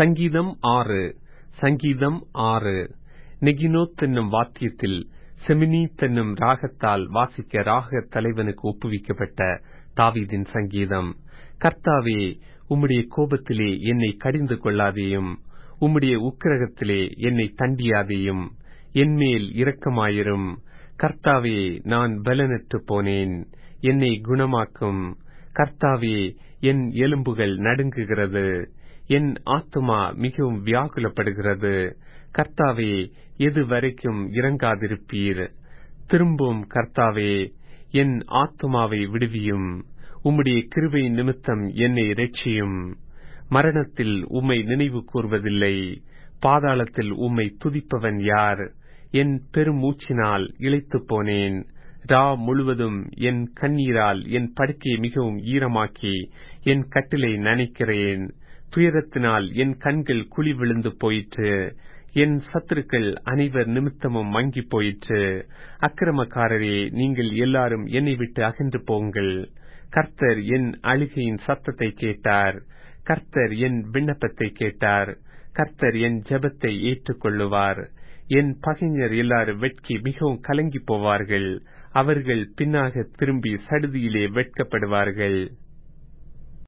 சங்கீதம் ஆறு சங்கீதம் ஆறு நெகினோத் என்னும் வாத்தியத்தில் செமினீத் என்னும் ராகத்தால் வாசிக்க ராக தலைவனுக்கு ஒப்புவிக்கப்பட்ட தாவீதின் சங்கீதம் கர்த்தாவே உம்முடைய கோபத்திலே என்னை கடிந்து கொள்ளாதேயும் உம்முடைய உக்கிரகத்திலே என்னை தண்டியாதேயும் என்மேல் இரக்கமாயிரும் கர்த்தாவே நான் பலனற்று போனேன் என்னை குணமாக்கும் கர்த்தாவே என் எலும்புகள் நடுங்குகிறது என் ஆத்துமா மிகவும் வியாகுலப்படுகிறது கர்த்தாவே எது வரைக்கும் இறங்காதிருப்பீர் திரும்பும் கர்த்தாவே என் ஆத்துமாவை விடுவியும் உம்முடைய கிருபை நிமித்தம் என்னை ரட்சியும் மரணத்தில் உம்மை நினைவு கூர்வதில்லை பாதாளத்தில் உம்மை துதிப்பவன் யார் என் பெருமூச்சினால் இழைத்துப் போனேன் ரா முழுவதும் என் கண்ணீரால் என் படுக்கையை மிகவும் ஈரமாக்கி என் கட்டிலை நனைக்கிறேன் துயரத்தினால் என் கண்கள் குழி விழுந்து போயிற்று என் சத்துருக்கள் அனைவர் நிமித்தமும் மங்கி போயிற்று அக்கிரமக்காரரே நீங்கள் எல்லாரும் என்னை விட்டு அகன்று போங்கள் கர்த்தர் என் அழுகையின் சத்தத்தை கேட்டார் கர்த்தர் என் விண்ணப்பத்தை கேட்டார் கர்த்தர் என் ஜெபத்தை ஏற்றுக்கொள்ளுவார் என் பகைஞர் எல்லாரும் வெட்கி மிகவும் கலங்கி போவார்கள் அவர்கள் பின்னாக திரும்பி சடுதியிலே வெட்கப்படுவார்கள்